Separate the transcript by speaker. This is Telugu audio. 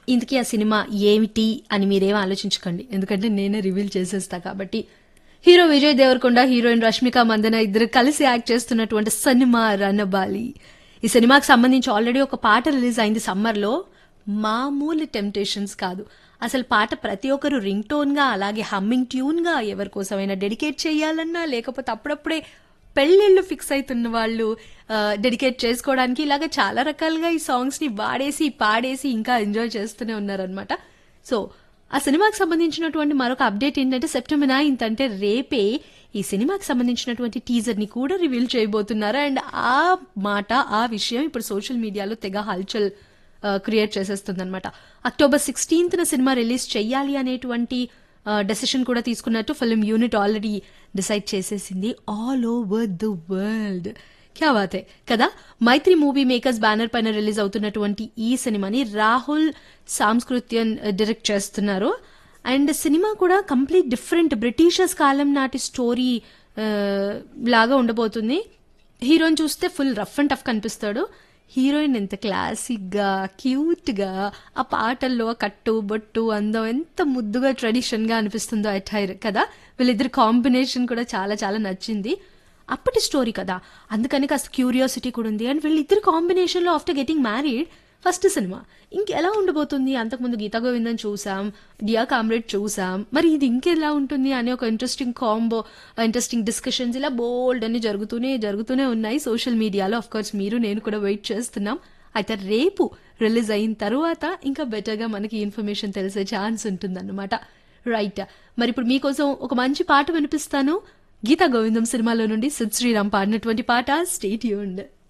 Speaker 1: ఇంతకీ ఆ సినిమా ఏమిటి అని మీరేం ఆలోచించకండి ఎందుకంటే నేనే రివీల్ చేసేస్తా కాబట్టి హీరో విజయ్ దేవరకొండ హీరోయిన్ రష్మిక మందన ఇద్దరు కలిసి యాక్ట్ చేస్తున్నటువంటి సినిమా రణబాలి ఈ సినిమాకి సంబంధించి ఆల్రెడీ ఒక పాట రిలీజ్ అయింది సమ్మర్లో మామూలు టెంప్టేషన్స్ కాదు అసలు పాట ప్రతి ఒక్కరు రింగ్ టోన్గా అలాగే హమ్మింగ్ ట్యూన్గా ఎవరి కోసమైనా డెడికేట్ చేయాలన్నా లేకపోతే అప్పుడప్పుడే పెళ్ళిళ్ళు ఫిక్స్ అవుతున్న వాళ్ళు డెడికేట్ చేసుకోవడానికి ఇలాగ చాలా రకాలుగా ఈ సాంగ్స్ని వాడేసి పాడేసి ఇంకా ఎంజాయ్ చేస్తూనే ఉన్నారనమాట సో ఆ సినిమాకి సంబంధించినటువంటి మరొక అప్డేట్ ఏంటంటే సెప్టెంబర్ నైన్త్ అంటే రేపే ఈ సినిమాకి సంబంధించినటువంటి టీజర్ని కూడా రివీల్ చేయబోతున్నారు అండ్ ఆ మాట ఆ విషయం ఇప్పుడు సోషల్ మీడియాలో తెగ హల్చల్ క్రియేట్ చేసేస్తుంది అనమాట అక్టోబర్ సిక్స్టీన్త్న సినిమా రిలీజ్ చెయ్యాలి అనేటువంటి డెసిషన్ కూడా తీసుకున్నట్టు ఫిల్మ్ యూనిట్ ఆల్రెడీ డిసైడ్ చేసేసింది ఆల్ ఓవర్ ద వరల్డ్ క్యా బాతే కదా మైత్రి మూవీ మేకర్స్ బ్యానర్ పైన రిలీజ్ అవుతున్నటువంటి ఈ సినిమాని రాహుల్ సాంస్కృత్యన్ డైరెక్ట్ చేస్తున్నారు అండ్ సినిమా కూడా కంప్లీట్ డిఫరెంట్ బ్రిటిషర్స్ కాలం నాటి స్టోరీ లాగా ఉండబోతుంది హీరోని చూస్తే ఫుల్ రఫ్ అండ్ టఫ్ కనిపిస్తాడు హీరోయిన్ ఎంత క్లాసిక్గా క్యూట్గా ఆ పాటల్లో ఆ కట్టు బొట్టు అందం ఎంత ముద్దుగా ట్రెడిషన్గా అనిపిస్తుందో అటైర్ కదా వీళ్ళిద్దరు కాంబినేషన్ కూడా చాలా చాలా నచ్చింది అప్పటి స్టోరీ కదా అందుకని కాస్త క్యూరియాసిటీ కూడా ఉంది అండ్ వీళ్ళిద్దరు కాంబినేషన్లో ఆఫ్టర్ గెటింగ్ మ్యారీడ్ ఫస్ట్ సినిమా ఇంకెలా ఉండబోతుంది అంతకుముందు గీతా గోవిందం చూసాం డియా కామ్రేడ్ చూసాం మరి ఇది ఇంకెలా ఉంటుంది అనే ఒక ఇంట్రెస్టింగ్ కాంబో ఇంట్రెస్టింగ్ డిస్కషన్స్ ఇలా బోల్డ్ అన్ని జరుగుతూనే జరుగుతూనే ఉన్నాయి సోషల్ మీడియాలో ఆఫ్ కోర్స్ మీరు నేను కూడా వెయిట్ చేస్తున్నాం అయితే రేపు రిలీజ్ అయిన తర్వాత ఇంకా బెటర్గా మనకి ఇన్ఫర్మేషన్ తెలిసే ఛాన్స్ ఉంటుందన్నమాట రైట్ మరి ఇప్పుడు మీకోసం ఒక మంచి పాట వినిపిస్తాను గీతా గోవిందం సినిమాలో నుండి సిద్ శ్రీరామ్ పాడినటువంటి పాట స్టేట్ యూండ్